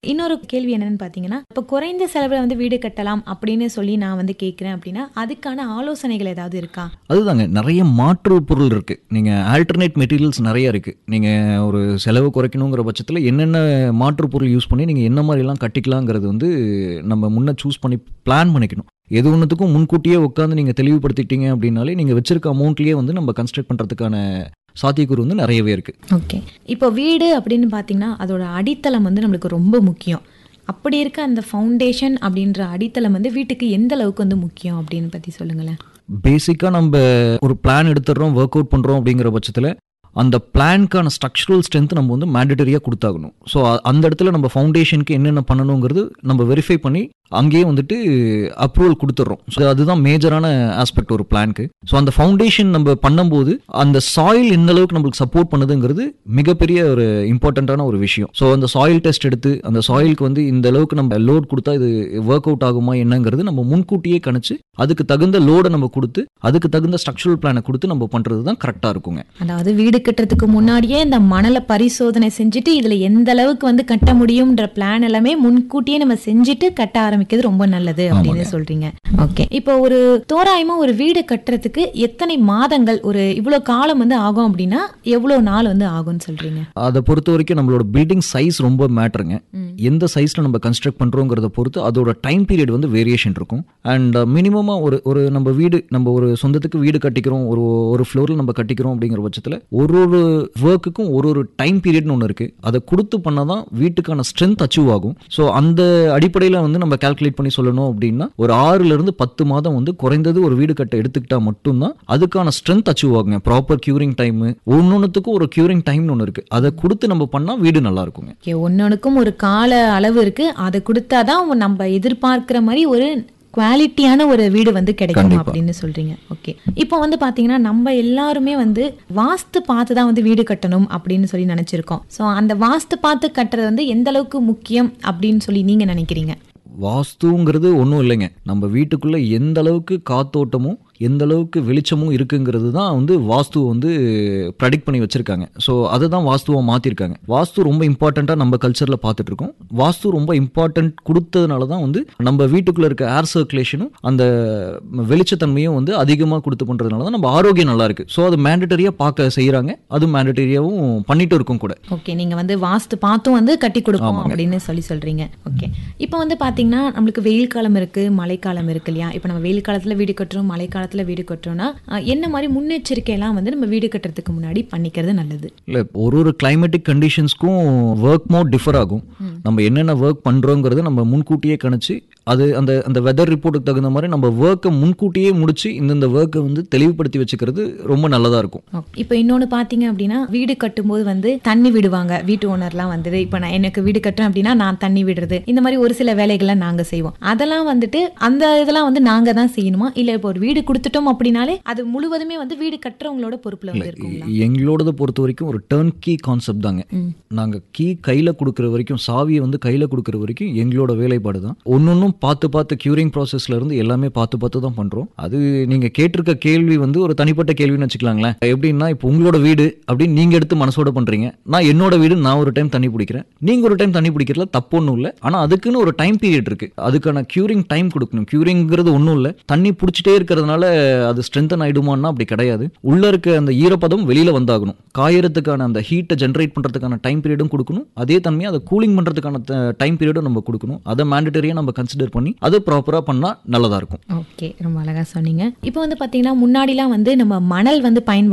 இன்னொரு கேள்வி என்னன்னு பார்த்தீங்கன்னா இப்போ குறைந்த செலவில் வந்து வீடு கட்டலாம் அப்படின்னு சொல்லி நான் வந்து கேட்குறேன் அப்படின்னா அதுக்கான ஆலோசனைகள் ஏதாவது இருக்கா அதுதாங்க நிறைய மாற்று பொருள் இருக்கு நீங்க ஆல்டர்னேட் மெட்டீரியல்ஸ் நிறைய இருக்கு நீங்க ஒரு செலவு குறைக்கணுங்கிற பட்சத்தில் என்னென்ன மாற்று பொருள் யூஸ் பண்ணி நீங்க என்ன மாதிரி எல்லாம் கட்டிக்கலாங்கிறது வந்து நம்ம முன்ன சூஸ் பண்ணி பிளான் பண்ணிக்கணும் எது ஒன்றுத்துக்கும் முன்கூட்டியே உட்காந்து நீங்க தெளிவுபடுத்திட்டீங்க அப்படின்னாலே நீங்க வச்சிருக்க அமௌண்ட்லயே வந்து நம்ம கன்ஸ்ட்ரக்ட் பண்றதுக்கான சாத்தியக்கூறு வந்து நிறையவே இருக்கு ஓகே இப்போ வீடு அப்படின்னு பார்த்தீங்கன்னா அதோட அடித்தளம் வந்து நம்மளுக்கு ரொம்ப முக்கியம் அப்படி இருக்க அந்த ஃபவுண்டேஷன் அப்படின்ற அடித்தளம் வந்து வீட்டுக்கு எந்த அளவுக்கு வந்து முக்கியம் அப்படின்னு பற்றி சொல்லுங்களேன் பேசிக்காக நம்ம ஒரு பிளான் எடுத்துடுறோம் ஒர்க் அவுட் பண்ணுறோம் அப்படிங்கிற பட்சத்தில் அந்த பிளான்க்கான ஸ்ட்ரக்சரல் ஸ்ட்ரென்த் நம்ம வந்து மேண்டட்டரியாக கொடுத்தாகணும் ஸோ அந்த இடத்துல நம்ம ஃபவுண்டேஷனுக்கு என்னென்ன பண்ணணுங்கிறது நம்ம வெரிஃபை பண்ணி அங்கேயே வந்துட்டு அப்ரூவல் கொடுத்துட்றோம் ஸோ அதுதான் மேஜரான ஆஸ்பெக்ட் ஒரு பிளான்க்கு ஸோ அந்த ஃபவுண்டேஷன் நம்ம பண்ணும்போது அந்த சாயில் எந்த அளவுக்கு நம்மளுக்கு சப்போர்ட் பண்ணுதுங்கிறது மிகப்பெரிய ஒரு இம்பார்ட்டண்ட்டான ஒரு விஷயம் ஸோ அந்த சாயில் டெஸ்ட் எடுத்து அந்த சாயிலுக்கு வந்து இந்த அளவுக்கு நம்ம லோட் கொடுத்தா இது ஒர்க் அவுட் ஆகுமா என்னங்கிறது நம்ம முன்கூட்டியே கணிச்சு அதுக்கு தகுந்த லோடை நம்ம கொடுத்து அதுக்கு தகுந்த ஸ்ட்ரக்சரல் பிளானை கொடுத்து நம்ம பண்ணுறது தான் கரெக்டாக இருக்குங்க அதாவது வீடு கட்டுறதுக்கு முன்னாடியே இந்த மணலை பரிசோதனை செஞ்சுட்டு இதுல எந்த அளவுக்கு வந்து கட்ட முடியும்ன்ற பிளான் எல்லாமே முன்கூட்டியே நம்ம செஞ்சுட்டு கட்ட ஆரம்பிக்கிறது ரொம்ப நல்லது அப்படின்னு சொல்றீங்க ஓகே இப்போ ஒரு தோராயமா ஒரு வீடு கட்டுறதுக்கு எத்தனை மாதங்கள் ஒரு இவ்வளவு காலம் வந்து ஆகும் அப்படின்னா எவ்வளவு நாள் வந்து ஆகும்னு சொல்றீங்க அதை பொறுத்த வரைக்கும் நம்மளோட பில்டிங் சைஸ் ரொம்ப மேட்டருங்க ம். எந்த சைஸில் நம்ம கன்ஸ்ட்ரக்ட் பண்ணுறோங்கிறத பொறுத்து அதோட டைம் பீரியட் வந்து வேரியேஷன் இருக்கும் அண்ட் மினிமமாக ஒரு ஒரு நம்ம வீடு நம்ம ஒரு சொந்தத்துக்கு வீடு கட்டிக்கிறோம் ஒரு ஒரு ஃப்ளோரில் நம்ம கட்டிக்கிறோம் அப்படிங்கிற பட்சத்தில் ஒரு ஒரு ஒர்க்குக்கும் ஒரு ஒரு டைம் பீரியட்னு ஒன்று இருக்குது அதை கொடுத்து பண்ணால் தான் வீட்டுக்கான ஸ்ட்ரென்த் அச்சீவ் ஆகும் ஸோ அந்த அடிப்படையில் வந்து நம்ம கால்குலேட் பண்ணி சொல்லணும் அப்படின்னா ஒரு ஆறுலேருந்து பத்து மாதம் வந்து குறைந்தது ஒரு வீடு கட்ட எடுத்துக்கிட்டா மட்டும்தான் அதுக்கான ஸ்ட்ரென்த் அச்சீவ் ஆகுங்க ப்ராப்பர் க்யூரிங் டைம் ஒன்னொன்றுத்துக்கும் ஒரு க்யூரிங் டைம்னு ஒன்று இருக்குது அதை கொடுத்து நம்ம பண்ணால் வீடு நல்லா இருக்குங்க ஓகே ஒன்னொன்னுக்கும் ஒரு கால அளவு இருக்கு அதை கொடுத்தாதான் நம்ம எதிர்பார்க்கிற மாதிரி ஒரு குவாலிட்டியான ஒரு வீடு வந்து கிடைக்கும் கண்டிப்பா. அப்படின்னு சொல்றீங்க ஓகே இப்போ வந்து பாத்தீங்கன்னா நம்ம எல்லாருமே வந்து வாஸ்து பார்த்து தான் வந்து வீடு கட்டணும் அப்படின்னு சொல்லி நினைச்சிருக்கோம் ஸோ அந்த வாஸ்து பார்த்து கட்டுறது வந்து எந்த அளவுக்கு முக்கியம் அப்படின்னு சொல்லி நீங்க நினைக்கிறீங்க வாஸ்துங்கிறது ஒன்றும் இல்லைங்க நம்ம வீட்டுக்குள்ளே எந்த அளவுக்கு காத்தோட்டமும் எந்த அளவுக்கு வெளிச்சமும் இருக்குங்கிறது தான் வந்து வாஸ்து வந்து ப்ரெடிக்ட் பண்ணி வச்சுருக்காங்க ஸோ அதை தான் வாஸ்துவாக மாற்றிருக்காங்க வாஸ்து ரொம்ப இம்பார்ட்டண்ட்டாக நம்ம கல்ச்சரில் பார்த்துட்டு இருக்கோம் வாஸ்து ரொம்ப இம்பார்ட்டன்ட் கொடுத்ததுனால தான் வந்து நம்ம வீட்டுக்குள்ளே இருக்க ஏர் சர்க்குலேஷனும் அந்த வெளிச்சத்தன்மையும் வந்து அதிகமாக கொடுத்து பண்ணுறதுனால தான் நம்ம ஆரோக்கியம் நல்லா இருக்கு ஸோ அது மேண்டட்டரியாக பார்க்க செய்கிறாங்க அது மேண்டட்டரியாகவும் பண்ணிட்டு இருக்கும் கூட ஓகே நீங்க வந்து வாஸ்து பார்த்தும் வந்து கட்டி கொடுப்போம் ஆமாங்க. அப்படின்னு சொல்லி சொல்றீங்க ஓகே இப்போ வந்து பாத்தீங்கன்னா நம்மளுக்கு வெயில் காலம் இருக்கு மழைக்காலம் இருக்கு இல்லையா இப்போ நம்ம வெயில் காலத்துல வீடு கட்டுறோம் மழை காலத்துல வீடு கட்டுறோம்னா அஹ், என்ன மாதிரி முன்னெச்சரிக்கை எல்லாம் வந்து நம்ம வீடு கட்டுறதுக்கு முன்னாடி பண்ணிக்கிறது நல்லது இல்லை ஒரு ஒரு கிளைமேட்டிக் கண்டிஷன்ஸ்க்கும் ஒர்க் மோட் டிஃபர் ஆகும் நம்ம என்னென்ன ஒர்க் பண்ணுறோங்கிறத நம்ம முன்கூட்டியே கணிச்சு அது அந்த அந்த வெதர் ரிப்போர்ட்டுக்கு தகுந்த மாதிரி நம்ம ஒர்க்கை முன்கூட்டியே முடிச்சு இந்தந்த ஒர்க்கை வந்து தெளிவுபடுத்தி வச்சுக்கிறது ரொம்ப நல்லதாக இருக்கும் ஓகே. இப்போ இன்னொன்று பார்த்தீங்க அப்படின்னா வீடு கட்டும்போது வந்து தண்ணி விடுவாங்க வீட்டு ஓனர்லாம் வந்துட்டு இப்போ நான் எனக்கு வீடு கட்டுறேன் அப்படின்னா நான் தண்ணி விடுறது இந்த மாதிரி ஒரு சில வேலைகள்லாம் நாங்கள் செய்வோம் அதெல்லாம் வந்துட்டு அந்த இதெல்லாம் வந்து நாங்கள் தான் செய்யணுமா இல்லை இப்போ ஒரு வீடு கொடுத்துட்டோம் அப்படின்னாலே அது முழுவதுமே வந்து வீடு கட்டுறவங்களோட பொறுப்பில் வந்து இருக்குங்களா எங்களோடத பொறுத்த வரைக்கும் ஒரு டர்ன் கீ கான்செப்ட் தாங்க ம். நாங்கள் கீ கையில் கொடுக்குற வரைக்கும் சாவியை வந்து கையில் கொடுக்குற வரைக்கும் எங்களோட வேலைப்பாடு தான் ஒன்னொன்றும் பார்த்து பார்த்து க்யூரிங் ப்ராசஸ்ல இருந்து எல்லாமே பார்த்து பார்த்து தான் பண்ணுறோம் அது நீங்கள் கேட்டிருக்க கேள்வி வந்து ஒரு தனிப்பட்ட கேள்வின்னு வச்சுக்கலாங்களேன் எப்படின்னா இப்போ உங்களோட வீடு அப்படின்னு நீங்கள் எடுத்து மனசோட பண்ணுறீங்க நான் என்னோட வீடு நான் ஒரு டைம் தண்ணி பிடிக்கிறேன் நீங்கள் ஒரு டைம் தண்ணி பிடிக்கிறதுல தப்பு ஒன்றும் இல்லை ஆனால் அதுக்குன்னு ஒரு டைம் பீரியட் இருக்குது அதுக்கான க்யூரிங் டைம் கொடுக்கணும் க்யூரிங்கிறது ஒன்றும் இல்லை தண்ணி பிடிச்சிட்டே இருக்கிறதுனால அது ஸ்ட்ரென்தன் ஆயிடுமான்னா அப்படி கிடையாது உள்ள இருக்க அந்த ஈரப்பதம் வெளியில வந்தாகணும் காயறதுக்கான அந்த ஹீட்டை ஜென்ரேட் பண்றதுக்கான டைம் பீரியடும் கொடுக்கணும் அதே தன்மையை அதை கூலிங் பண்றதுக்கான டைம் பீரியடும் நம்ம கொடுக்கணும் அதை மேண்டட்டரியா நம்ம கன்சிடர் பண்ணி அது ப்ராப்பரா பண்ணா நல்லதா இருக்கும் ஓகே ரொம்ப அழகா சொன்னீங்க இப்போ வந்து பார்த்தீங்கன்னா முன்னாடிலாம் வந்து நம்ம மணல் வந்து பயன்படுத்த